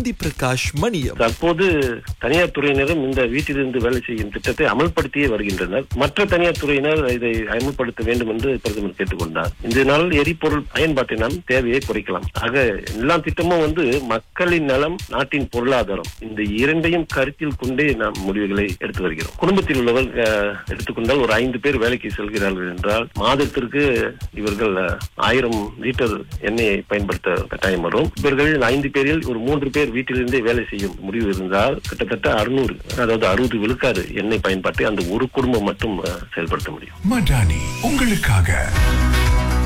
சாந்தி பிரகாஷ் மணியம் தற்போது தனியார் துறையினரும் இந்த வீட்டிலிருந்து வேலை செய்யும் திட்டத்தை அமல்படுத்தியே வருகின்றனர் மற்ற தனியார் துறையினர் இதை அமல்படுத்த வேண்டும் என்று பிரதமர் கேட்டுக்கொண்டார் இதனால் எரிபொருள் பயன்பாட்டை நாம் தேவையை குறைக்கலாம் ஆக எல்லா திட்டமும் வந்து மக்களின் நலம் நாட்டின் பொருளாதாரம் இந்த இரண்டையும் கருத்தில் கொண்டே நாம் முடிவுகளை எடுத்து வருகிறோம் குடும்பத்தில் உள்ளவர் அஹ், எடுத்துக்கொண்டால் ஒரு ஐந்து பேர் வேலைக்கு செல்கிறார்கள் என்றால் மாதத்திற்கு இவர்கள் அஹ், ஆயிரம் லிட்டர் எண்ணெயை பயன்படுத்த கட்டாயம் வரும் இவர்கள் ஐந்து பேரில் ஒரு மூன்று பேர் வீட்டிலிருந்தே வேலை செய்யும் முடிவு இருந்தால் கிட்டத்தட்ட அறுநூறு அதாவது அறுபது விழுக்காடு எண்ணெய் பயன்பாட்டை அந்த ஒரு குடும்பம் மட்டும் அஹ், செயல்படுத்த முடியும் மடானி உங்களுக்காக